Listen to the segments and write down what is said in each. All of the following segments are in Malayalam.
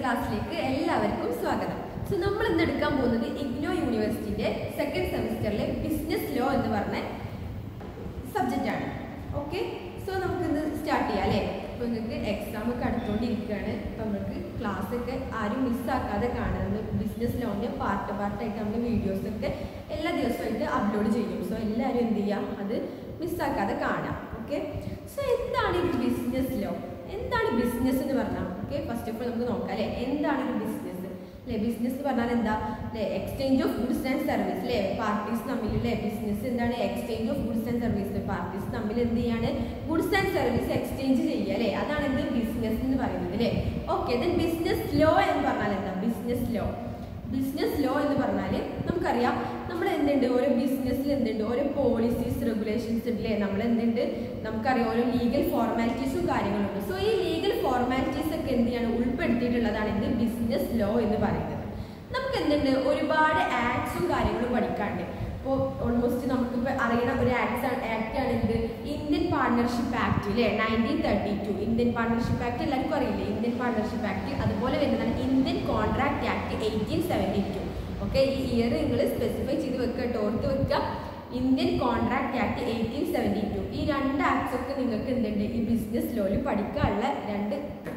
ക്ലാസ്സിലേക്ക് എല്ലാവർക്കും സ്വാഗതം സോ നമ്മൾ ഇന്ന് എടുക്കാൻ പോകുന്നത് ഇഗ്നോ യൂണിവേഴ്സിറ്റിന്റെ സെക്കൻഡ് സെമിസ്റ്ററിലെ ബിസിനസ് ലോ എന്ന് പറഞ്ഞ സബ്ജക്റ്റ് ആണ് ഓക്കെ സോ നമുക്ക് ഇന്ന് സ്റ്റാർട്ട് ചെയ്യാം അല്ലേ അപ്പോൾ നിങ്ങൾക്ക് എക്സാം ഒക്കെ അടുത്തുകൊണ്ടിരിക്കുകയാണ് അപ്പോൾ നമുക്ക് ക്ലാസ് ഒക്കെ ആരും മിസ്സാക്കാതെ കാണുന്നത് ബിസിനസ് ലോണിൻ്റെ പാർട്ട് പാർട്ടായിട്ട് നമ്മൾ വീഡിയോസ് ഒക്കെ എല്ലാ ദിവസമായിട്ട് അപ്ലോഡ് ചെയ്യും സോ എല്ലാവരും എന്ത് ചെയ്യാം അത് മിസ്സാക്കാതെ കാണാം ഓക്കെ സോ എന്താണ് ഈ ബിസിനസ് ലോ എന്താണ് ബിസിനസ് എന്ന് പറഞ്ഞാൽ ഓക്കെ ഫസ്റ്റ് ഓഫ് ഓൾ നമുക്ക് നോക്കാം അല്ലേ എന്താണ് ഒരു ബിസിനസ് അല്ലേ ബിസിനസ് എന്ന് പറഞ്ഞാൽ എന്താ അല്ലേ exchange of goods and service അല്ലേ പാർട്ടീസ് തമ്മിൽ അല്ലേ ബിസിനസ് എന്താണ് exchange of goods and service parties തമ്മിൽ എന്ത് ചെയ്യാണ് ഗുഡ്സ് ആൻഡ് സർവീസ് എക്സ്ചേഞ്ച് ചെയ്യുക അല്ലേ അതാണ് എന്ത് ബിസിനസ് എന്ന് പറയുന്നത് അല്ലേ ഓക്കെ ദെൻ ബിസിനസ് ലോ എന്ന് പറഞ്ഞാൽ എന്താ ബിസിനസ് ലോ ബിസിനസ് ലോ എന്ന് പറഞ്ഞാൽ നമുക്കറിയാം നമ്മൾ എന്തുണ്ട് ഓരോ ബിസിനസ്സിൽ എന്തുണ്ട് ഓരോ പോളിസീസ് റെഗുലേഷൻസ് ഉണ്ട് അല്ലേ നമ്മൾ എന്തുണ്ട് നമുക്കറിയാം ഓരോ ലീഗൽ ഫോർമാലിറ്റീസും കാര്യങ്ങളുണ്ട് സോ ഈ ലീഗൽ ഫോർമാലിറ്റീസ് ഒക്കെ എന്ത് ചെയ്യാണ് ഉൾപ്പെടുത്തിയിട്ടുള്ളതാണ് എന്ത് ബിസിനസ് ലോ എന്ന് പറയുന്നത് നമുക്ക് എന്തുണ്ട് ഒരുപാട് ആക്ട്സും കാര്യങ്ങളും പഠിക്കാണ്ട് ഇപ്പോൾ ഓൾമോസ്റ്റ് നമുക്കിപ്പോൾ അറിയണ ഒരു ആക്ട് ആക്ട് ആണ് എന്ത് ഇന്ത്യൻ പാർട്ണർഷിപ്പ് ആക്ട് അല്ലേ nineteen thirty two Indian partnership act എല്ലാവർക്കും അറിയില്ലേ ഇന്ത്യൻ പാർട്ണർഷിപ്പ് ആക്ട് അതുപോലെ വരുന്നതാണ് Indian contract act eighteen seventy two okay ഈ ഇയർ നിങ്ങൾ സ്പെസിഫൈ ചെയ്ത് വെക്കുക കേട്ടോ ഓർത്ത് വെക്കുക Indian contract act eighteen seventy two ഈ രണ്ട് ആക്ട്സ് ഒക്കെ നിങ്ങൾക്ക് എന്തുണ്ട് ഈ ബിസിനസ് ലോയിൽ പഠിക്കാനുള്ള രണ്ട്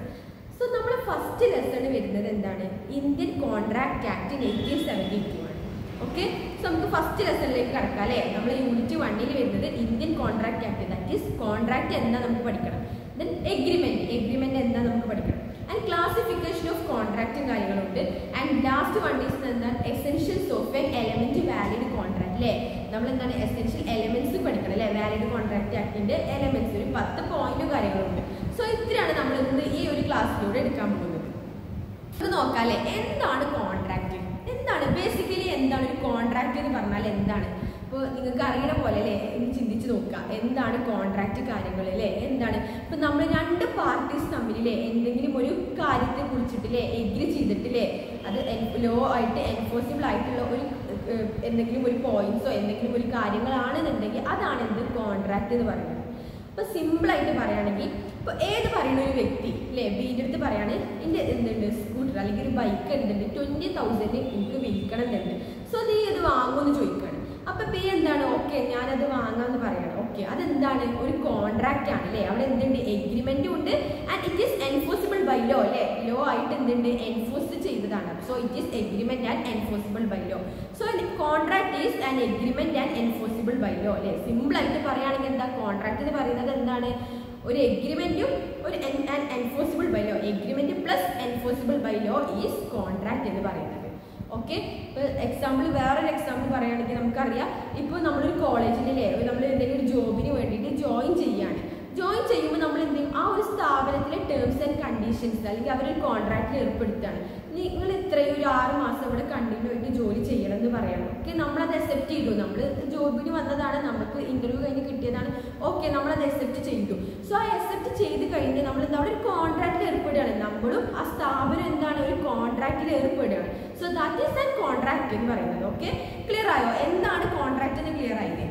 സോ നമ്മൾ ഫസ്റ്റ് ലെസൺ വരുന്നത് എന്താണ് Indian contract act eighteen seventy two ആണ് ഓക്കെ സോ നമുക്ക് ഫസ്റ്റ് ലെസണിലേക്ക് കടക്കാം അല്ലേ നമ്മൾ യൂണിറ്റ് വണ്ണിൽ വരുന്നത് Indian contract act that is contract എന്താ നമുക്ക് പഠിക്കണം ദെൻ എഗ്രിമെന്റ് എഗ്രിമെന്റ് എന്താ നമുക്ക് പഠിക്കണം ആൻഡ് ക്ലാസിഫിക്കേഷൻ ഓഫ് കോൺട്രാക്റ്റും കാര്യങ്ങളുണ്ട് ആൻഡ് ലാസ്റ്റ് വൺ ഈസ് എന്താണ് essentials of an element valid contract അല്ലേ നമ്മൾ എന്താണ് എസെൻഷ്യൽ എലമെന്റ്സ് പഠിക്കണം അല്ലേ വാലിഡ് കോൺട്രാക്ട് ആക്ടിന്റെ എലമെന്റ്സ് ഒരു പത്ത് പോയിന്റും കാര്യങ്ങളുണ്ട് സോ ഇത്രയാണ് നമ്മൾ ഇന്ന് ഈ ഒരു ക്ലാസ്സിലൂടെ എടുക്കാൻ പോകുന്നത് നമുക്ക് നോക്കാം അല്ലേ എന്താണ് കോൺട്രാക്ട് എന്താണ് ബേസിക്കലി എന്താണ് ഒരു കോൺട്രാക്ട് എന്ന് പറഞ്ഞാൽ എന്താണ് ഇപ്പോൾ നിങ്ങൾക്ക് അറിയണ പോലെ അല്ലേ ഒന്ന് ചിന്തിച്ച് നോക്കുക എന്താണ് കോൺട്രാക്ട് കാര്യങ്ങൾ അല്ലേ എന്താണ് ഇപ്പം നമ്മൾ രണ്ട് പാർട്ടീസ് തമ്മിലല്ലേ എന്തെങ്കിലും ഒരു കാര്യത്തെ കുറിച്ചിട്ടില്ലേ എഗ്രി ചെയ്തിട്ടില്ലേ അത് ലോ ആയിട്ട് എൻഫോഴ്സിബിൾ ആയിട്ടുള്ള ഒരു ഏഹ്, എന്തെങ്കിലും ഒരു പോയിന്റ്സോ എന്തെങ്കിലും ഒരു കാര്യങ്ങളാണെന്നുണ്ടെങ്കിൽ അതാണ് എന്ത് കോൺട്രാക്ട് എന്ന് പറയുന്നത് ഇപ്പൊ സിമ്പിൾ ആയിട്ട് പറയുകയാണെങ്കിൽ ഇപ്പൊ ഏത് പറയുന്ന ഒരു വ്യക്തി അല്ലേ ബീൻ്റെ അടുത്ത് പറയാണ് എൻ്റെ എന്തുണ്ട് സ്കൂട്ടർ അല്ലെങ്കിൽ ഒരു ബൈക്ക് എന്തുണ്ട് ട്വന്റി തൗസൻഡ് എനിക്ക് വിൽക്കണം എന്നുണ്ട് സോ നീ അത് വാങ്ങുമെന്ന് ചോദിക്കുകയാണ് അപ്പൊ ബി എന്താണ് ഓക്കെ ഞാനത് വാങ്ങാന്ന് പറയണം ഓക്കെ അതെന്താണ് ഒരു കോൺട്രാക്റ്റ് ആണ് അല്ലേ അവിടെ എന്തുണ്ട് എഗ്രിമെന്റും ഉണ്ട് and it is enforceable by law അല്ലേ ലോ ആയിട്ട് എന്തുണ്ട് എൻഫോഴ്സ് ചെയ്തതാണ് so it is agreement and enforceable by law so contract is an agreement and enforceable by law അല്ലേ സിമ്പിൾ ആയിട്ട് പറയുകയാണെങ്കിൽ എന്താ കോൺട്രാക്ട് എന്ന് പറയുന്നത് എന്താണ് ഒരു എഗ്രിമെന്റും ഒരു enforceable by law agreement plus enforceable by law is contract എന്ന് പറയുന്നത് ഓക്കെ ഇപ്പോൾ എക്സാമ്പിൾ വേറൊരു എക്സാമ്പിൾ പറയുകയാണെങ്കിൽ നമുക്കറിയാം ഇപ്പോൾ നമ്മളൊരു കോളേജിലെ നമ്മൾ എന്തെങ്കിലും ഒരു ജോബിന് വേണ്ടിയിട്ട് ജോയിൻ ചെയ്യാണ് ജോയിൻ ചെയ്യുമ്പോൾ നമ്മൾ എന്ത് ചെയ്യും ആ ഒരു സ്ഥാപനത്തിലെ ടേംസ് ആൻഡ് കണ്ടീഷൻസ് അല്ലെങ്കിൽ അവരൊരു കോൺട്രാക്റ്റിൽ ഏർപ്പെടുത്താണ് നിങ്ങൾ ഇത്രയും ഒരു ആറ് മാസം ഇവിടെ കണ്ടിന്യൂ ആയിട്ട് ജോലി ചെയ്യണം എന്ന് പറയണം ഓക്കെ നമ്മളത് അക്സെപ്റ്റ് ചെയ്തു നമ്മൾ ജോബിന് വന്നതാണ് നമുക്ക് ഇന്റർവ്യൂ കഴിഞ്ഞ് കിട്ടിയതാണ് ഓക്കെ നമ്മളത് അക്സെപ്റ്റ് ചെയ്തു സോ ആ അക്സെപ്റ്റ് ചെയ്ത് കഴിഞ്ഞ് നമ്മൾ എന്താ അവിടെ ഒരു കോൺട്രാക്റ്റിൽ ഏർപ്പെടുകയാണ് നമ്മളും ആ സ്ഥാപനം എന്താണ് ഒരു കോൺട്രാക്റ്റിൽ ഏർപ്പെടുകയാണ് so that is an contract എന്ന് പറയുന്നത് ഓക്കെ ക്ലിയർ ആയോ എന്താണ് കോൺട്രാക്ട് എന്ന് ക്ലിയർ ആയില്ലേ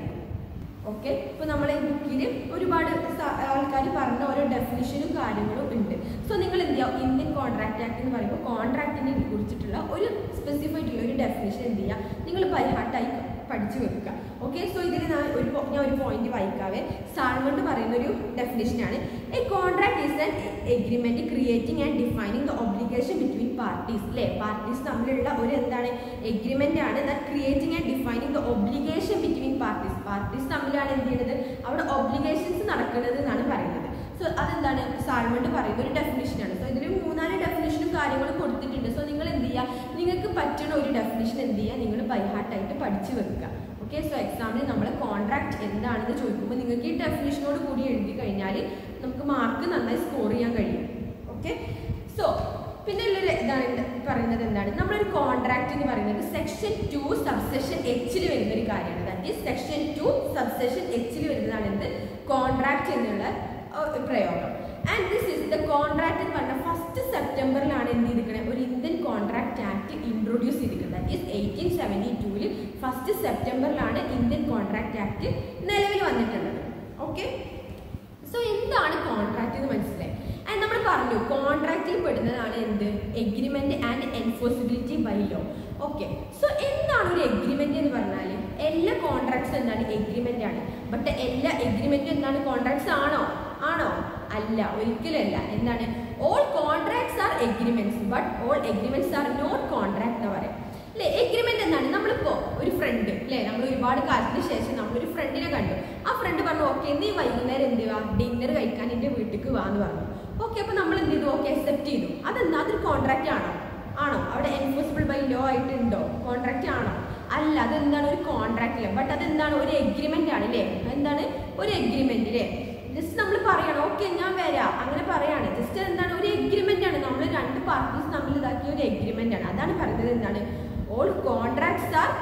ഓക്കെ ഇപ്പൊ നമ്മളെ ബുക്കിൽ ഒരുപാട് ആൾക്കാർ പറഞ്ഞ ഓരോ ഡെഫിനിഷനും കാര്യങ്ങളും ഉണ്ട് സോ നിങ്ങൾ എന്ത് ചെയ്യുക ഇന്ത്യൻ കോൺട്രാക്ട് ആക്ട് എന്ന് പറയുമ്പോൾ കോൺട്രാക്റ്റിനെ കുറിച്ചിട്ടുള്ള ഒരു സ്പെസിഫൈ ആയിട്ടുള്ള ഒരു ഡെഫിനിഷൻ എന്ത് ചെയ്യുക നിങ്ങൾ പരിഹാട്ടായി പഠിച്ചു വെക്കുക ഓക്കെ സോ ഇതിൽ ഞാൻ ഒരു പോ- ഞാൻ ഒരു പോയിന്റ് വായിക്കാവേ സാൾമണ്ട് പറയുന്ന ഒരു ഡെഫിനിഷനാണ് a contract is an agreement creating and defining the obligation between parties അല്ലേ പാർട്ടീസ് തമ്മിലുള്ള ഒരു എന്താണ് എഗ്രിമെന്റ് ആണ് that creating and defining the obligation between parties parties തമ്മിലാണ് എന്ത് ചെയ്യുന്നത് അവിടെ ഒബ്ലിഗേഷൻസ് നടക്കുന്നത് എന്നാണ് പറയുന്നത് സോ അതെന്താണ് സാൾമണ്ട് പറയുന്ന ഒരു ഡെഫിനിഷനാണ് സോ ഇതിൽ മൂന്നാല് ഡെഫിനിഷനും കാര്യങ്ങളും കൊടുത്തിട്ടുണ്ട് സോ നിങ്ങൾ എന്ത് ചെയ്യുക നിങ്ങൾക്ക് പറ്റുന്ന ഒരു ഡെഫിനിഷൻ എന്ത് ചെയ്യുക നിങ്ങൾ ബൈഹാർട്ടായിട്ട് പഠിച്ചു വെക്കുക ഓക്കെ സോ എക്സാമിന് നമ്മൾ കോൺട്രാക്ട് എന്താണെന്ന് ചോദിക്കുമ്പോൾ നിങ്ങൾക്ക് ഈ ഡെഫിനിഷനോട് കൂടി എഴുതി കഴിഞ്ഞാൽ നമുക്ക് മാർക്ക് നന്നായി സ്കോർ ചെയ്യാൻ കഴിയും ഓക്കെ സോ പിന്നെ ഉള്ളൊരു ഇതാണ് ഉണ്ട് പറയുന്നത് എന്താണ് നമ്മളൊരു കോൺട്രാക്ട് എന്ന് പറയുന്നത് സെക്ഷൻ ടു സബ്സെഷൻ എച്ചിൽ വരുന്ന ഒരു കാര്യമാണ് ദാറ്റ് ഈസ് സെക്ഷൻ ടു സബ്സെഷൻ എച്ചിൽ വരുന്നതാണ് എന്ത് കോൺട്രാക്ട് എന്നുള്ള ഏർ, പ്രയോഗം and this is the contract എന്ന് പറഞ്ഞാൽ ഫസ്റ്റ് സെപ്റ്റംബറിലാണ് എന്ത് ചെയ്തിരിക്കുന്നത് ഒരു ഇന്ത്യൻ കോൺട്രാക്ട് ആക്ട് ഇൻട്രൊഡ്യൂസ് ചെയ്തിരിക്കുന്നത് ദാറ്റ് ഈസ് എയ്റ്റീൻ സെവൻറ്റി ടൂവിൽ ഫസ്റ്റ് സെപ്റ്റംബറിലാണ് ഇന്ത്യൻ കോൺട്രാക്ട് ആക്ട് നിലവിൽ വന്നിട്ടുള്ളത് ഓക്കെ സോ എന്താണ് കോൺട്രാക്ട് എന്ന് മനസ്സിലായി ആൻഡ് നമ്മൾ പറഞ്ഞു കോൺട്രാക്റ്റിൽ പെടുന്നതാണ് എന്ത് agreement and enforceability by law okay so എന്താണ് ഒരു എഗ്രിമെന്റ് എന്ന് പറഞ്ഞാൽ എല്ലാ കോൺട്രാക്ട്സും എന്താണ് എഗ്രിമെന്റ് ആണ് ബട്ട് എല്ലാ എഗ്രിമെന്റും എന്താണ് കോൺട്രാക്ട്സ് ആണോ ആണോ അല്ല ഒരിക്കലല്ല എന്താണ് all contracts are agreements but all agreements are not contract എന്ന് പറയാം അല്ലേ എഗ്രിമെന്റ് എന്താണ് നമ്മളിപ്പോ ഒരു ഫ്രണ്ട് അല്ലേ നമ്മൾ ഒരുപാട് കാലത്തിന് ശേഷം നമ്മളൊരു ഫ്രണ്ടിനെ കണ്ടു ആ ഫ്രണ്ട് പറഞ്ഞു ഓക്കെ നീ വൈകുന്നേരം എന്ത് വാ ഡിന്നർ കഴിക്കാൻ എൻ്റെ വീട്ടിലേക്ക് വാ എന്ന് പറഞ്ഞു ഓക്കെ അപ്പൊ നമ്മൾ എന്ത് ചെയ്തു ഓക്കെ അക്സെപ്റ്റ് ചെയ്തു അതെന്താ അതൊരു കോൺട്രാക്റ്റ് ആണോ ആണോ അവിടെ എൻഫോഴ്സിബിൾ ബൈ ലോ ആയിട്ട് ഉണ്ടോ കോൺട്രാക്റ്റ് ആണോ അല്ല അതെന്താണ് ഒരു കോൺട്രാക്റ്റ് അല്ല ബട്ട് അതെന്താണ് ഒരു എഗ്രിമെന്റ് ആണ് അല്ലേ എന്താണ് ഒരു എഗ്രിമെന്റ് അല്ലേ ജസ്റ്റ് നമ്മൾ പറയണം ഓക്കെ ഞാൻ വരാം അങ്ങനെ പറയാണ് ജസ്റ്റ് എന്താണ് ഒരു എഗ്രിമെന്റ് ആണ് നമ്മൾ രണ്ട് പാർട്ടീസ് തമ്മിൽ ഇതാക്കിയ ഒരു എഗ്രിമെന്റ് ആണ് അതാണ് പറയുന്നത് എന്താണ് all contracts are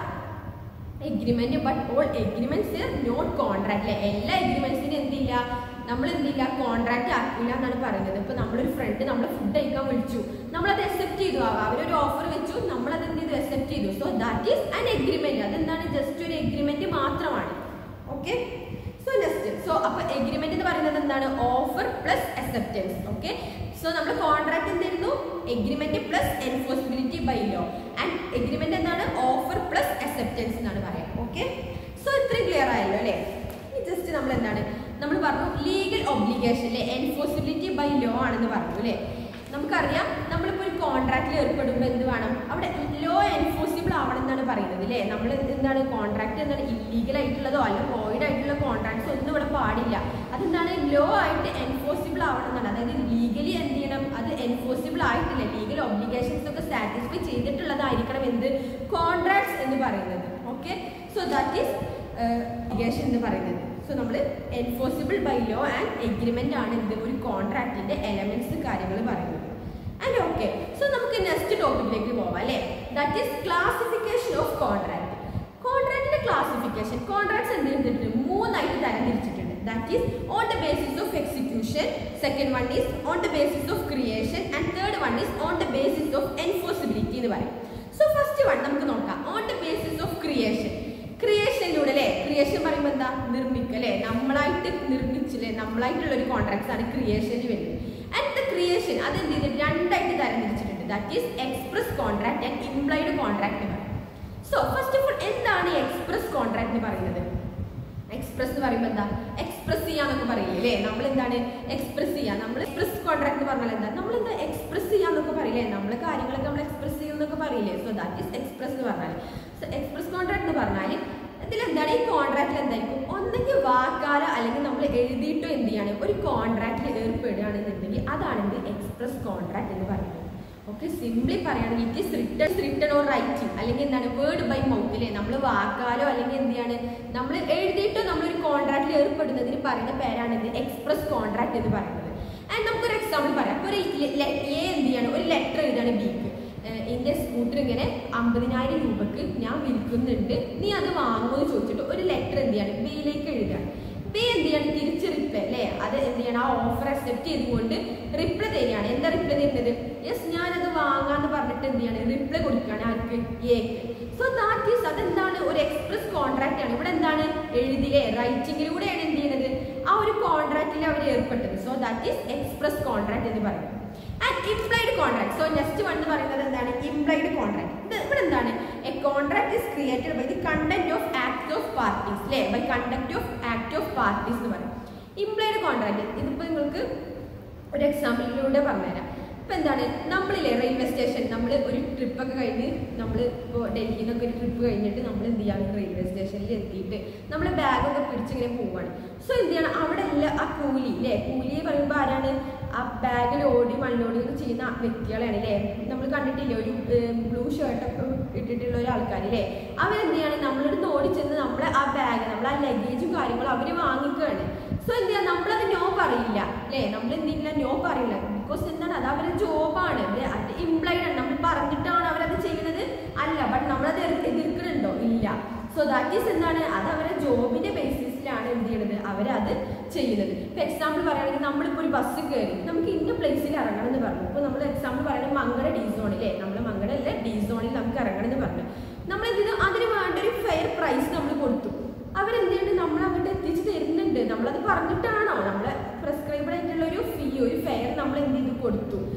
agreement but all agreements not contract അല്ലെ എല്ലാ എഗ്രിമെന്റ്സിനും എന്തില്ല നമ്മൾ എന്തില്ല കോൺട്രാക്ട് ആക്കില്ല എന്നാണ് പറയുന്നത് ഇപ്പൊ നമ്മളൊരു ഫ്രണ്ട് നമ്മളെ ഫുഡ് കഴിക്കാൻ വിളിച്ചു നമ്മളത് അക്സെപ്റ്റ് ചെയ്തു ആവാം അവരൊരു ഓഫർ വെച്ചു നമ്മളത് എന്ത് ചെയ്തു അക്സെപ്റ്റ് ചെയ്തു so that is an agreement അതെന്താണ് ജസ്റ്റ് ഒരു എഗ്രിമെന്റ് മാത്രമാണ് ഓക്കെ സോ നെക്സ്റ്റ് സോ അപ്പൊ എഗ്രിമെന്റ് എന്ന് പറയുന്നത് എന്താണ് offer plus acceptance okay so നമ്മൾ കോൺട്രാക്ട് എന്തായിരുന്നു agreement plus enforceability by law and agreement എന്താണ് ഓഫർ പ്ലസ് അക്സെപ്റ്റൻസ് എന്നാണ് പറയാം ഓക്കെ സോ ഇത്രയും ക്ലിയർ ആയല്ലോ അല്ലേ ഇനി ജസ്റ്റ് നമ്മൾ എന്താണ് നമ്മൾ പറഞ്ഞു ലീഗൽ ഒബ്ലിഗേഷൻ അല്ലെ എൻഫോഴ്സിബിലിറ്റി ബൈ ലോ ആണെന്ന് പറഞ്ഞു അല്ലേ നമുക്കറിയാം നമ്മളിപ്പോൾ ഒരു കോൺട്രാക്റ്റിൽ ഏർപ്പെടുമ്പോൾ എന്ത് വേണം അവിടെ ലോ എൻഫോഴ്സിബിൾ ആവണം എന്നാണ് പറയുന്നത് അല്ലേ നമ്മൾ എന്താണ് കോൺട്രാക്ട് എന്താണ് ഇല്ലീഗൽ ആയിട്ടുള്ളതോ അല്ല വോയിഡ് ആയിട്ടുള്ള കോൺട്രാക്ട്സ് ഒന്നും ഇവിടെ പാടില്ല അതെന്താണ് ലോ ആയിട്ട് എൻഫോഴ്സിബിൾ ആവണം എന്നാണ് അതായത് ലീഗലി എന്ത് ചെയ്യണം അത് എൻഫോഴ്സിബിൾ ആയിട്ടില്ല ലീഗൽ ഒബ്ലിഗേഷൻസ് ഒക്കെ സാറ്റിസ്ഫൈ ചെയ്തിട്ടുള്ളതായിരിക്കണം എന്ത് കോൺട്രാക്ട്സ് എന്ന് പറയുന്നത് okay so that is obligation എന്ന് പറയുന്നത് സോ നമ്മൾ enforceable by law and agreement ആണ് എന്ത് ഒരു കോൺട്രാക്റ്റിന്റെ എലമെന്റ്സ് കാര്യങ്ങൾ പറയുന്നത് ആൻഡ് ഓക്കെ സോ നമുക്ക് നെക്സ്റ്റ് ടോപ്പിക്കിലേക്ക് പോവാം അല്ലേ that is classification of contract കോൺട്രാക്റ്റിന്റെ ക്ലാസിഫിക്കേഷൻ കോൺട്രാക്ട്സ് എന്ത് ചെയ്തിട്ടുണ്ട് മൂന്നായിട്ട് തരംതിരിച്ചിട്ടുണ്ട് that is on the basis of execution second one is on the basis of creation and third one is on the basis of enforceability എന്ന് പറയും സോ ഫസ്റ്റ് വൺ നമുക്ക് നോക്കാം on the basis of creation ക്രിയേഷനിലൂടെ അല്ലേ ക്രിയേഷൻ പറയുമ്പോൾ എന്താ നിർമ്മിക്കുക അല്ലേ നമ്മളായിട്ട് നിർമ്മിച്ചില്ലേ നമ്മളായിട്ടുള്ള ഒരു കോൺട്രാക്ട്സ് ആണ് ക്രിയേഷനിൽ വരുന്നത് ആൻഡ് ദ ക്രിയേഷൻ അത് എന്ത് ചെയ്തിട്ട് രണ്ടായിട്ട് തരംതിരിച്ചിട്ടുണ്ട് that is express contract and implied contract എന്ന് പറയും സോ ഫസ്റ്റ് ഓഫ് ഓൾ എന്താണ് എക്സ്പ്രസ് കോൺട്രാക്ട് എന്ന് പറയുന്നത് എക്സ്പ്രസ് എന്ന് പറയുമ്പോൾ എന്താ എക്സ്പ്രസ് ചെയ്യാന്നൊക്കെ പറയില്ലേ അല്ലേ നമ്മൾ എന്താണ് എക്സ്പ്രസ് ചെയ്യാ നമ്മൾ എക്സ്പ്രസ് കോൺട്രാക്ട് എന്ന് പറഞ്ഞാൽ എന്താ നമ്മൾ എന്താ എക്സ്പ്രസ് ചെയ്യാന്നൊക്കെ പറയില്ലേ നമ്മൾ കാര്യങ്ങളൊക്കെ നമ്മൾ എക്സ്പ്രസ് ചെയ്യുന്നൊക്കെ പറയില്ലേ സോ ദാറ്റ് ഈസ് എക്സ്പ്രസ് എന്ന് പറഞ്ഞാൽ സോ എക്സ്പ്രസ് കോൺട്രാക്ട് എന്ന് പറഞ്ഞാൽ ഇതിൽ എന്താണ് ഈ കോൺട്രാക്റ്റിൽ എന്തായിരിക്കും ഒന്നെങ്കിൽ വാക്കാലോ അല്ലെങ്കിൽ നമ്മൾ എഴുതിയിട്ടോ എന്ത് ചെയ്യാണ് ഒരു കോൺട്രാക്റ്റിൽ ഏർപ്പെടുകയാണെന്നുണ്ടെങ്കിൽ അതാണ് എന്ത് എക്സ്പ്രസ് കോൺട്രാക്ട് എന്ന് പറയുന്നത് ഓക്കെ സിംപ്ലി പറയുകയാണെങ്കിൽ it is written written or writing അല്ലെങ്കിൽ എന്താണ് വേർഡ് ബൈ മൗത്ത് അല്ലേ നമ്മൾ വാക്കാലോ അല്ലെങ്കിൽ എന്ത് ചെയ്യാണ് നമ്മൾ എഴുതിയിട്ടോ നമ്മളൊരു കോൺട്രാക്റ്റിൽ ഏർപ്പെടുന്നതിന് പറയുന്ന പേരാണ് ഇത് എക്സ്പ്രസ് കോൺട്രാക്ട് എന്ന് പറയുന്നത് ആൻഡ് നമുക്കൊരു എക്സാമ്പിൾ പറയാം അപ്പോൾ ഒരു എ എന്ത് ചെയ്യാണ് ഒരു ലെറ്റർ എഴുതാണ് ബിക്ക് എൻ്റെ സ്കൂട്ടർ ഇങ്ങനെ അമ്പതിനായിരം രൂപക്ക് ഞാൻ വിൽക്കുന്നുണ്ട് നീ അത് വാങ്ങുമെന്ന് ചോദിച്ചിട്ട് ഒരു ലെറ്റർ എന്ത് ചെയ്യാണ് ബിയിലേക്ക് എഴുതുകയാണ് ബി എന്ത് ചെയ്യണം തിരിച്ച് റിപ്ലൈ അല്ലേ അത് എന്ത് ചെയ്യണം ആ ഓഫർ അക്സെപ്റ്റ് ചെയ്തുകൊണ്ട് റിപ്ലൈ തരികയാണ് എന്താ റിപ്ലൈ തരുന്നത് യെസ് ഞാനത് വാങ്ങാന്ന് പറഞ്ഞിട്ട് എന്ത് ചെയ്യാണ് റിപ്ലൈ കൊടുക്കുകയാണ് ആർക്ക് എക്ക് സോ ദാറ്റ് ഈസ് അതെന്താണ് ഒരു എക്സ്പ്രസ് കോൺട്രാക്ട് ആണ് ഇവിടെ എന്താണ് എഴുതിയില്ലേ റൈറ്റിംഗിലൂടെയാണ് എന്ത് ചെയ്യുന്നത് ആ ഒരു കോൺട്രാക്റ്റിൽ അവർ ഏർപ്പെട്ടത് so that is express contract എന്ന് പറയുന്നത് and implied contract so next one എന്ന് പറയുന്നത് എന്താണ് ഇംപ്ലൈഡ് കോൺട്രാക്ട് ഇത് ഇവിടെ എന്താണ് a contract is created by the content of act of parties അല്ലേ by conduct of act of parties എന്ന് പറയും ഇംപ്ലൈഡ് കോൺട്രാക്ട് ഇതിപ്പോൾ നിങ്ങൾക്ക് ഒരു എക്സാമ്പിളിലൂടെ പറഞ്ഞുതരാം ഇപ്പം എന്താണ് നമ്മളില്ലേ റെയിൽവേ സ്റ്റേഷൻ നമ്മൾ ഒരു ട്രിപ്പൊക്കെ കഴിഞ്ഞ് നമ്മൾ ഇപ്പോൾ ഡൽഹിയിൽ നിന്നൊക്കെ ഒരു ട്രിപ്പ് കഴിഞ്ഞിട്ട് നമ്മൾ എന്ത് ചെയ്യാണ് റെയിൽവേ സ്റ്റേഷനിൽ എത്തിയിട്ട് നമ്മൾ ബാഗൊക്കെ പിടിച്ചിങ്ങനെ പോവാണ് സോ എന്ത് ചെയ്യണം അവിടെ എല്ലാം ആ കൂലി അല്ലേ കൂലി പറയുമ്പോൾ ആരാണ് ആ ബാഗിൽ ഓടി മണ്ണിലോടി ഒക്കെ ചെയ്യുന്ന വ്യക്തികളാണ് അല്ലേ നമ്മൾ കണ്ടിട്ടില്ലേ ഒരു ബ്ലൂ ഷർട്ടൊക്കെ ഇട്ടിട്ടുള്ള ഒരു ആൾക്കാർ അല്ലേ അവരെന്ത് ചെയ്യാണ് നമ്മളടുത്ത് ഓടിച്ചെന്ന് നമ്മളെ ആ ബാഗ് നമ്മൾ ആ ലഗേജും കാര്യങ്ങളും അവർ വാങ്ങിക്കുകയാണ് സോ എന്ത് ചെയ്യാം നമ്മളത് നോ പറയില്ല അല്ലേ നമ്മൾ എന്ത് ചെയ്യില്ല നോ പറയില്ല ബിക്കോസ് എന്താണ് അത് അവരുടെ ജോബാണ് അത് ഇംപ്ലൈഡ് ആണ് നമ്മൾ പറഞ്ഞിട്ടാണ് അവരത് ചെയ്യുന്നത് അല്ല ബട്ട് നമ്മളത് എതിർക്കുന്നുണ്ടോ ഇല്ല സോ ദാറ്റ് ഈസ് എന്താണ് അത് അവരുടെ ജോബിന്റെ ബേസിസിലാണ് എന്ത് ചെയ്യുന്നത് അവരത് ചെയ്യുന്നത് ഇപ്പൊ എക്സാമ്പിൾ പറയുകയാണെങ്കിൽ നമ്മളിപ്പോൾ ഒരു ബസ് കയറി നമുക്ക് ഇന്ന പ്ലേസിൽ ഇറങ്ങണം എന്ന് പറഞ്ഞു ഇപ്പോൾ നമ്മൾ എക്സാമ്പിൾ പറയുന്നത് മങ്കട ഡി സോണിലെ നമ്മൾ മങ്കട അല്ല ഡി സോണിൽ നമുക്ക് ഇറങ്ങണം എന്ന് പറഞ്ഞു നമ്മൾ എന്ത് ചെയ്തു അതിന് വേണ്ട ഒരു ഫെയർ പ്രൈസ് നമ്മൾ കൊടുത്തു അവരെന്ത് ചെയ്യുന്നുണ്ട് നമ്മൾ അങ്ങോട്ട് എത്തിച്ച് തരുന്നുണ്ട് നമ്മളത് പറഞ്ഞിട്ടാണോ നമ്മളെ പ്രിസ്ക്രൈബഡ് ആയിട്ടുള്ള ഒരു ഫീ ഒരു ഫെയർ നമ്മൾ എന്ത് ചെയ്തു കൊടുത്തു ഏ,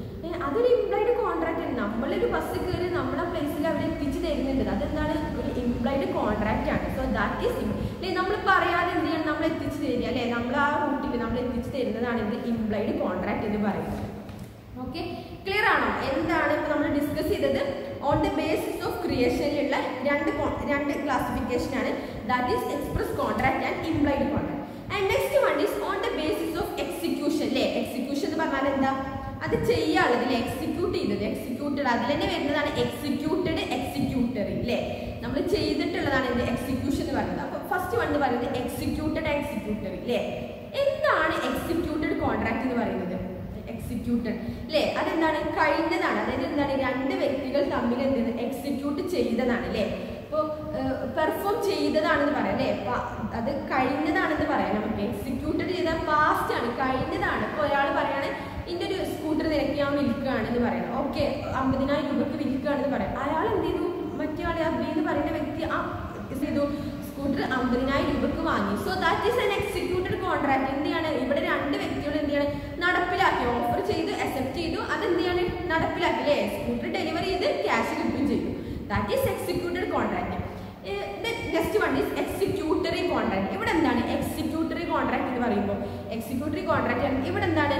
അതൊരു ഇംപ്ലോയിഡ് കോൺട്രാക്ട് ആണ് നമ്മളൊരു ബസ് കയറി നമ്മളെ പ്ലേസിൽ അവിടെ എത്തിച്ചു തരുന്നുണ്ട് അതെന്താണ് ഒരു ഇംപ്ലോയിഡ് കോൺട്രാക്ട് ആണ് സോ ദാറ്റ് ഈസ് അല്ലെ നമ്മൾ പറയാതെ എന്ത് ചെയ്യണം നമ്മൾ എത്തിച്ചു തരിക അല്ലെ നമ്മൾ ആ റൂട്ടിൽ നമ്മൾ എത്തിച്ചു തരുന്നതാണ് ഇത് ഇംപ്ലോയിഡ് കോൺട്രാക്ട് എന്ന് പറയുന്നത് ഓക്കെ ക്ലിയർ ആണോ എന്താണ് ഇപ്പൊ നമ്മൾ ഡിസ്കസ് ചെയ്തത് ഓൺ ദ ബേസിസ് ഓഫ് ക്രിയേഷനിലുള്ള രണ്ട് con- രണ്ട് ക്ലാസിഫിക്കേഷൻ ആണ് that is express contract and implied contract and next one is on the basis of execution അല്ലേ എക്സിക്യൂഷൻ എന്ന് പറഞ്ഞാൽ എന്താ അത് ചെയ്യാനുള്ളത് എക്സിക്യൂട്ട് ചെയ്തത് എക്സിക്യൂട്ടഡ് അതിൽ തന്നെ വരുന്നതാണ് എക്സിക്യൂട്ടഡ് എക്സിക്യൂട്ടറി അല്ലേ നമ്മൾ ചെയ്തിട്ടുള്ളതാണ് ഇത് എക്സിക്യൂഷൻ എന്ന് പറയുന്നത് അപ്പൊ ഫസ്റ്റ് വൺ എന്ന് പറയുന്നത് എക്സിക്യൂട്ടഡ് എക്സിക്യൂട്ടറി അല്ലേ എന്താണ് എക്സിക്യൂട്ടഡ് കോൺട്രാക്ട് എന്ന് പറയുന്നത് എക്സിക്യൂട്ടഡ് അല്ലേ അതെന്താണ് കഴിഞ്ഞതാണ് അതായത് എന്താണ് രണ്ട് വ്യക്തികൾ തമ്മിൽ എന്ത് എക്സിക്യൂട്ട് ചെയ്തതാണ് അല്ലേ ഇപ്പോൾ പെർഫോം ചെയ്തതാണെന്ന് പറയാം അല്ലേ പ- അത് കഴിഞ്ഞതാണെന്ന് പറയാം നമുക്ക് എക്സിക്യൂട്ടഡ് ചെയ്ത പാസ്റ്റ് ആണ് കഴിഞ്ഞതാണ് ഇപ്പോൾ ഒരാൾ പറയാണ് ഇന്റെ ഒരു സ്കൂട്ടർ നിരക്ക് ഞാൻ വിൽക്കുകയാണെന്ന് പറയാം ഓക്കെ അമ്പതിനായിരം രൂപയ്ക്ക് വിൽക്കുകയാണെന്ന് പറയാം അയാൾ എന്ത് ചെയ്തു മറ്റേ ആളെ അബി എന്ന് പറയുന്ന വ്യക്തി ആ എന്ത് ചെയ്തു സ്കൂട്ടർ അമ്പതിനായിരം രൂപക്ക് വാങ്ങി so that is an executed contract എന്ത് ചെയ്യാണ് ഇവിടെ രണ്ട് വ്യക്തികൾ എന്ത് ചെയ്യാണ് നടപ്പിലാക്കി ഓഫർ ചെയ്തു അക്സെപ്റ്റ് ചെയ്തു അത് എന്ത് ചെയ്യാണ് നടപ്പിലാക്കി അല്ലേ സ്കൂട്ടർ ഡെലിവറി ചെയ്ത് ക്യാഷ് കിട്ടുകയും ചെയ്തു that is executed contract next one is executory contract ഇവിടെ എന്താണ് എക്സിക്യൂട്ടറി കോൺട്രാക്ട് എന്ന് പറയുമ്പോൾ എക്സിക്യൂട്ടറി കോൺട്രാക്ട് ഇവിടെ എന്താണ്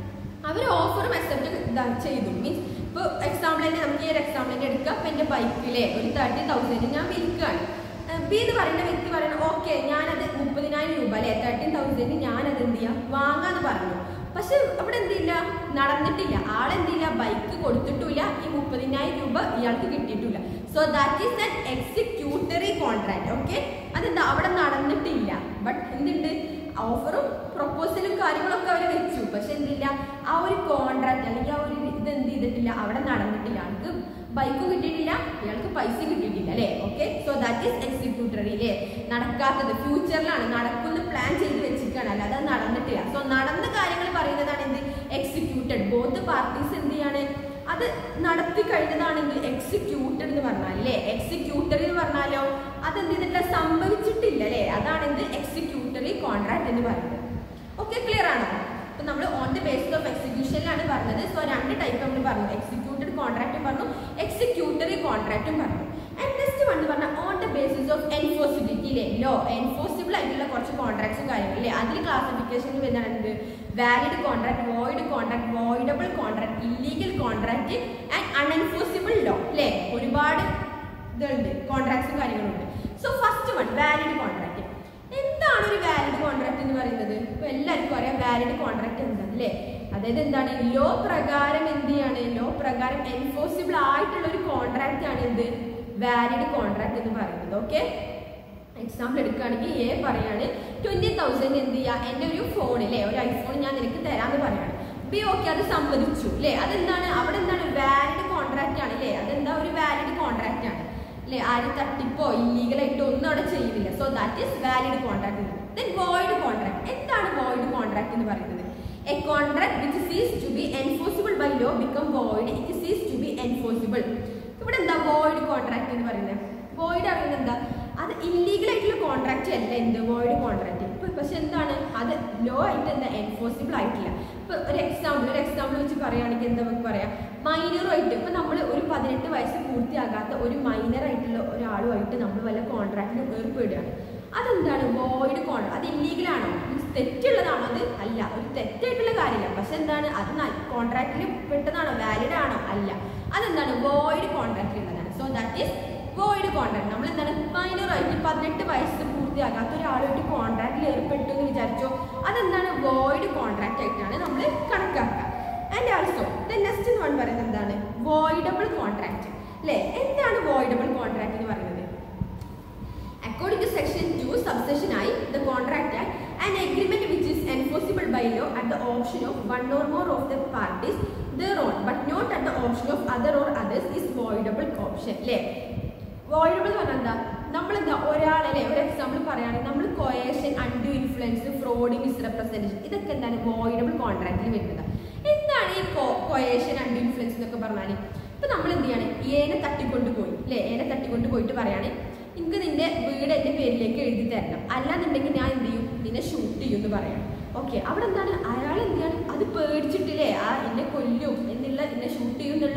അവർ ഓഫറും അക്സെപ്റ്റ് ചെയ്തു മീൻസ് ഇപ്പോൾ എക്സാമ്പിൾ തന്നെ നമുക്ക് ഈ ഒരു എക്സാമ്പിൾ തന്നെ എടുക്കാം ഇപ്പം എൻ്റെ ബൈക്കിലെ ഒരു തേർട്ടി തൗസൻഡ് ഞാൻ വിൽക്കുകയാണ് ബി എന്ന് പറയുന്ന വ്യക്തി പറയുന്നത് ഓക്കെ ഞാനത് മുപ്പതിനായിരം രൂപ അല്ലെ തേർട്ടീൻ തൗസൻഡ് ഞാനത് എന്ത് ചെയ്യാം വാങ്ങാന്ന് പറഞ്ഞു പക്ഷെ അവിടെ എന്തില്ല നടന്നിട്ടില്ല ആളെന്തില്ല ബൈക്ക് കൊടുത്തിട്ടില്ല ഈ മുപ്പതിനായിരം രൂപ ഇയാൾക്ക് കിട്ടിയിട്ടില്ല so that is then executory contract okay അതെന്താ അവിടെ നടന്നിട്ടില്ല ബട്ട് എന്തുണ്ട് ഓഫറും പ്രൊപ്പോസലും കാര്യങ്ങളൊക്കെ അവർ വെച്ചു പക്ഷെ എന്തില്ല ആ ഒരു കോൺട്രാക്ട് അല്ലെങ്കിൽ ആ ഒരു ഇത് എന്ത് ചെയ്തിട്ടില്ല അവിടെ നടന്നിട്ടില്ല ആൾക്ക് ബൈക്കും കിട്ടിയിട്ടില്ല ഇയാൾക്ക് പൈസ കിട്ടിയിട്ടില്ല അല്ലേ okay so that is executory അല്ലേ നടക്കാത്തത് ഫ്യൂച്ചറിലാണ് നടക്കുന്ന പ്ലാൻ ചെയ്ത് വെച്ചിരിക്കുകയാണ് അല്ലാതെ അത് നടന്നിട്ടില്ല സോ നടന്ന കാര്യങ്ങൾ പറയുന്നതാണ് എന്ത് എക്സിക്യൂട്ടഡ് ബോത്ത് പാർട്ടീസ് എന്ത് ചെയ്യാണ് അത് നടത്തി കഴിഞ്ഞതാണെങ്കിൽ എക്സിക്യൂട്ടഡ് എന്ന് പറഞ്ഞാൽ അല്ലേ എക്സിക്യൂട്ടറി എന്ന് പറഞ്ഞാലോ അതെന്ത് ചെയ്തിട്ടില്ല സംഭവിച്ചിട്ടില്ല അല്ലേ അതാണ് എന്ത് എക്സിക്യൂട്ടറി കോൺട്രാക്ട് എന്ന് പറയുന്നത് ഓക്കെ ക്ലിയർ ആണോ ഇപ്പൊ നമ്മൾ ഓൺ ദ ബേസിസ് ഓഫ് എക്സിക്യൂഷനിലാണ് പറഞ്ഞത് സോ രണ്ട് ടൈപ്പ് നമ്മൾ പറഞ്ഞു എക്സിക്യൂട്ടഡ് കോൺട്രാക്റ്റും പറഞ്ഞു എക്സിക്യൂട്ടറി കോൺട്രാക്റ്റും പറഞ്ഞു ആൻഡ് നെക്സ്റ്റ് വൺ പറഞ്ഞാൽ on the basis of enforceability അല്ലേ ലോ എൻഫോസിബിൾ ആയിട്ടുള്ള കുറച്ച് കോൺട്രാക്ട്സും കാര്യങ്ങളില്ലേ അതിൽ ക്ലാസിഫിക്കേഷൻ വരുന്നതാണ് എന്ത് valid contract void contract voidable contract illegal contract and unenforceable law അല്ലേ ഒരുപാട് ഇതുണ്ട് കോൺട്രാക്ട്സും കാര്യങ്ങളുണ്ട് so first one valid contract എന്താണ് ഒരു വാലിഡ് കോൺട്രാക്ട് എന്ന് പറയുന്നത് ഇപ്പൊ എല്ലാവർക്കും അറിയാം വാലിഡ് കോൺട്രാക്ട് എന്താണ് അല്ലേ അതായത് എന്താണ് ലോ പ്രകാരം എന്ത് ചെയ്യാണ് ലോ പ്രകാരം എൻഫോസിബിൾ ആയിട്ടുള്ള ഒരു കോൺട്രാക്ട് ആണ് എന്ത് വാലിഡ് കോൺട്രാക്ട് എന്ന് പറയുന്നത് ഓക്കെ എക്സാമ്പിൾ എടുക്കുകയാണെങ്കിൽ എ പറയാണ് ട്വന്റി തൗസൻഡ് എന്ത് ചെയ്യുക എൻ്റെ ഒരു ഫോണിലെ ഒരു ഐഫോൺ ഞാൻ നിനക്ക് തരാമെന്ന് പറയാണ് ബി ഓക്കെ അത് സമ്മതിച്ചു അല്ലേ അതെന്താണ് അവിടെ എന്താണ് വാലിഡ് കോൺട്രാക്ട് ആണ് അല്ലേ അതെന്താ ഒരു വാലിഡ് കോൺട്രാക്ട് ആണ് അല്ലേ ആരും തട്ടിപ്പോ ഇല്ലീഗലായിട്ടോ ഒന്നും അവിടെ ചെയ്യുന്നില്ല so that is valid contract then void contract എന്താണ് വോയിഡ് കോൺട്രാക്ട് എന്ന് പറയുന്നത് a contract which ceases to be enforceable by law become void it ceases to be enforceable ഇവിടെ എന്താ വോയിഡ് കോൺട്രാക്ട് എന്ന് പറയുന്നത് വോയിഡ് അറിയുന്നത് എന്താ അത് ഇല്ലീഗൽ ആയിട്ടുള്ള കോൺട്രാക്റ്റ് അല്ല എന്ത് വോയിഡ് കോൺട്രാക്ട് ഇപ്പൊ പക്ഷെ എന്താണ് അത് ലോ ആയിട്ട് എന്താ എൻഫോസിബിൾ ആയിട്ടില്ല ഇപ്പൊ ഒരു എക്സാമ്പിൾ ഒരു എക്സാമ്പിൾ വെച്ച് പറയുകയാണെങ്കിൽ എന്താ നമുക്ക് പറയാം മൈനറുമായിട്ട് ഇപ്പൊ നമ്മൾ ഒരു പതിനെട്ട് വയസ്സ് പൂർത്തിയാകാത്ത ഒരു മൈനർ ആയിട്ടുള്ള ഒരാളുമായിട്ട് നമ്മൾ വല്ല കോൺട്രാക്റ്റിലും ഏർപ്പെടുകയാണ് അതെന്താണ് വോയിഡ് കോൺട്രാക്ട് അത് ഇല്ലീഗലാണോ മീൻസ് തെറ്റുള്ളതാണോ അത് അല്ല ഒരു തെറ്റായിട്ടുള്ള കാര്യമില്ല പക്ഷെ എന്താണ് അത് കോൺട്രാക്റ്റിൽ പെട്ടതാണോ വാലിഡ് ആണോ അല്ല അതെന്താണ് വോയിഡ് കോൺട്രാക്റ്റ് ഉള്ളതാണ് so that is void contract നമ്മൾ എന്താണ് മൈനർ ആയിട്ട് പതിനെട്ട് വയസ്സ് പൂർത്തിയാകാത്ത ഒരാളുമായിട്ട് കോൺട്രാക്റ്റിൽ ഏർപ്പെട്ടു എന്ന് വിചാരിച്ചോ അതെന്താണ് വോയിഡ് കോൺട്രാക്ട് ആയിട്ടാണ് നമ്മൾ കണക്കാക്കുക and also the next one പറയുന്നത് എന്താണ് വോയിഡബിൾ കോൺട്രാക്ട് അല്ലേ എന്താണ് വോയിഡബിൾ കോൺട്രാക്ട് എന്ന് പറയുന്നത് According to section 2, subsection I, the contract act, an agreement which is enforceable by law at the option of one or more of the parties thereon, but not at the option of other or others, is voidable option. അല്ലേ വോയിഡബിൾ എന്ന് പറഞ്ഞാൽ എന്താ നമ്മളെന്താ ഒരാളല്ലേ ഒരു എക്സാമ്പിൾ പറയുകയാണെങ്കിൽ നമ്മൾ coercion undue influence fraud misrepresentation ഇതൊക്കെ എന്താണ് വോയിഡബിൾ കോൺട്രാക്റ്റിൽ വരുന്നത് എന്താണ് ഈ കൊയേഷൻ അൺഡു ഇൻഫ്ലുവൻസ് എന്നൊക്കെ പറഞ്ഞാൽ ഇപ്പൊ നമ്മൾ എന്ത് ചെയ്യാണ് ഏനെ തട്ടിക്കൊണ്ട് പോയി അല്ലേ ഏനെ തട്ടിക്കൊണ്ട് പോയിട്ട് പറയാണ് എനിക്ക് നിന്റെ വീട് എന്റെ പേരിലേക്ക് എഴുതി തരണം അല്ലാന്നുണ്ടെങ്കിൽ ഞാൻ എന്ത് ചെയ്യും നിന്നെ ഷൂട്ട് ചെയ്യും എന്ന് പറയാം ഓക്കെ അവിടെ എന്താണ് അയാൾ എന്ത് ചെയ്യാണ് അത് പേടിച്ചിട്ടില്ലേ ആ എന്നെ കൊല്ലും എന്നുള്ള എന്നെ ഷൂട്ട്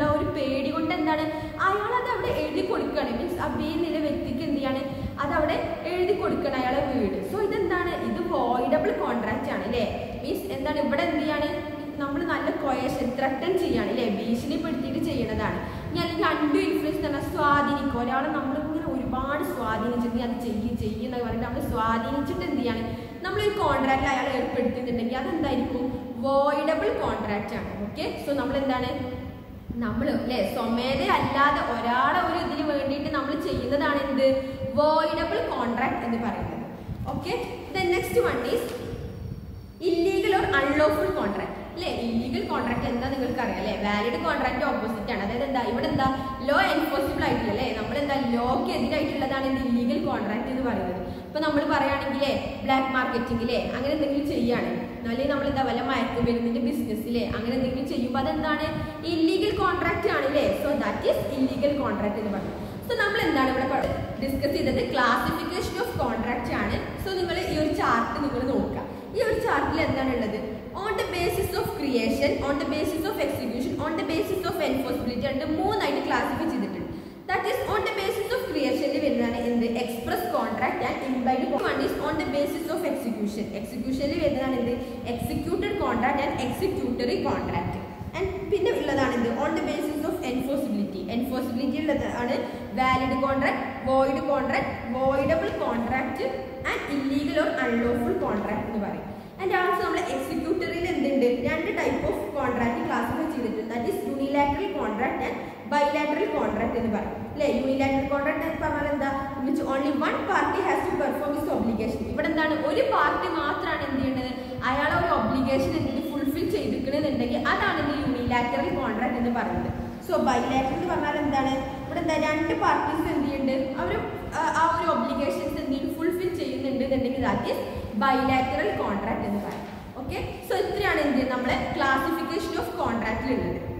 എന്നുള്ള ഒരു പേടി കൊണ്ട് എന്താണ് അയാൾ അത് അവിടെ എഴുതി കൊടുക്കുകയാണ് മീൻസ് ആ ബി എന്നുള്ള വ്യക്തിക്ക് എന്ത് ചെയ്യാണ് അത് അവിടെ എഴുതി കൊടുക്കണം അയാളെ വീട് സോ ഇതെന്താണ് ഇത് വോയിഡബിൾ കോൺട്രാക്റ്റ് ആണ് അല്ലേ മീൻസ് എന്താണ് ഇവിടെ എന്ത് ചെയ്യാണ് നമ്മൾ നല്ല കൊയേഷൻ ത്രട്ടൺ ചെയ്യാണ് അല്ലേ ഭീഷണിപ്പെടുത്തിയിട്ട് ചെയ്യണതാണ് ഇനി അല്ലെങ്കിൽ അണ്ടു ഇൻഫ്ലുവൻസ് എന്ന് പറഞ്ഞാൽ സ്വാധീനിക്കും ഒരാളെ നമ്മളിങ്ങനെ ഒരുപാട് സ്വാധീനിച്ചിട്ട് നീ അത് ചെയ്യും ചെയ്യും എന്നൊക്കെ പറഞ്ഞിട്ട് നമ്മൾ സ്വാധീനിച്ചിട്ട് എന്ത് ചെയ്യാണ് നമ്മളൊരു കോൺട്രാക്റ്റ് അയാൾ ഏർപ്പെടുത്തിയിട്ടുണ്ടെങ്കിൽ അതെന്തായിരിക്കും വോയിഡബിൾ കോൺട്രാക്റ്റ് ആണ് ഓക്കെ സോ നമ്മൾ എന്താണ് നമ്മൾ അല്ലെ സ്വമേധ അല്ലാതെ ഒരാളെ ഒരു ഇതിന് വേണ്ടിയിട്ട് നമ്മൾ ചെയ്യുന്നതാണ് എന്ത് വോയിഡബിൾ കോൺട്രാക്ട് എന്ന് പറയുന്നത് okay the next one is illegal or unlawful contract അല്ലേ ഇല്ലീഗൽ കോൺട്രാക്ട് എന്താ നിങ്ങൾക്ക് അറിയാം അല്ലേ വാലിഡ് കോൺട്രാക്ട് ഓപ്പോസിറ്റ് ആണ് അതായത് എന്താ ഇവിടെ എന്താ ലോ എൻഫോഴ്സിബിൾ ആയിട്ടില്ല അല്ലേ നമ്മൾ എന്താ ലോക്ക് എതിരായിട്ടുള്ളതാണ് ഇത് ഇല്ലീഗൽ കോൺട്രാക്ട് എന്ന് പറയുന്നത് ഇപ്പൊ നമ്മൾ പറയുകയാണെങ്കിലേ ബ്ലാക്ക് മാർക്കറ്റിംഗിലെ അങ്ങനെ എന്തെങ്കിലും ചെയ്യാണ് അല്ലെങ്കിൽ നമ്മൾ എന്താ വല്ല മയക്കുമരുന്നിന്റെ ബിസിനസ്സിലെ അങ്ങനെ എന്തെങ്കിലും ചെയ്യുമ്പോൾ അതെന്താണ് ഇല്ലീഗൽ കോൺട്രാക്ട് ആണ് അല്ലേ so that is illegal contract എന്ന് പറയുന്നത് സോ നമ്മൾ എന്താണ് ഇവിടെ ഡിസ്കസ് ചെയ്തത് ക്ലാസിഫിക്കേഷൻ ഓഫ് കോൺട്രാക്ട് ആണ് സോ നിങ്ങൾ ഈ ഒരു ചാർട്ട് നിങ്ങൾ നോക്കുക ഈ ഒരു ചാർട്ടിൽ എന്താണ് ഉള്ളത് on the basis of creation on the basis of execution on the basis of enforceability രണ്ട് മൂന്നായിട്ട് ക്ലാസിഫൈ ചെയ്തിട്ടുണ്ട് that is on the basis of ക്രിയേഷനിൽ വരുന്നതാണ് എന്ത് express contract and implied one is on the basis of execution എക്സിക്യൂഷനിൽ വരുന്നതാണ് എന്ത് executed contract and executory contract and പിന്നെ ഉള്ളതാണ് എന്ത് on the basis of enforceability enforceability ഉള്ളതാണ് valid contract void contract voidable contract and illegal or unlawful contract എന്ന് പറയും ആൻഡ് ആൾസോ നമ്മൾ എക്സിക്യൂട്ടറിൽ എന്തുണ്ട് രണ്ട് ടൈപ്പ് ഓഫ് കോൺട്രാക്ട് ക്ലാസിഫൈ ചെയ്തിട്ടുണ്ട് that is unilateral contract and bilateral contract എന്ന് പറയും അല്ലേ യൂണിലാറ്ററൽ കോൺട്രാക്ട് എന്ന് പറഞ്ഞാൽ എന്താ which only one party has to perform is obligation ഇവിടെ എന്താണ് ഒരു പാർട്ടി മാത്രമാണ് എന്ത് ചെയ്യേണ്ടത് അയാളെ ഒരു ഒബ്ലിഗേഷൻ എന്തെങ്കിലും ഫുൾഫിൽ ചെയ്തിരിക്കണമെന്നുണ്ടെങ്കിൽ അതാണ് എന്ത് യൂണിലാറ്ററൽ കോൺട്രാക്ട് എന്ന് പറയുന്നത് സോ ബൈലാറ്ററൽ എന്ന് പറഞ്ഞാൽ എന്താണ് ഇവിടെ എന്താ രണ്ട് പാർട്ടീസ് എന്ത് ചെയ്യുന്നുണ്ട് അവർ ആ ഒരു ഒബ്ലിഗേഷൻസ് എന്തെങ്കിലും ഫുൾഫിൽ ചെയ്യുന്നുണ്ട് എന്നുണ്ടെങ്കിൽ ദാറ്റ് ഈസ് ബൈലാറ്ററൽ കോൺട്രാക്ട് എന്ന് പറയും ഓക്കെ സോ ഇത്രയാണ് എന്ത് നമ്മളെ ക്ലാസിഫിക്കേഷൻ ഓഫ് കോൺട്രാക്റ്റിൽ ഉള്ളത്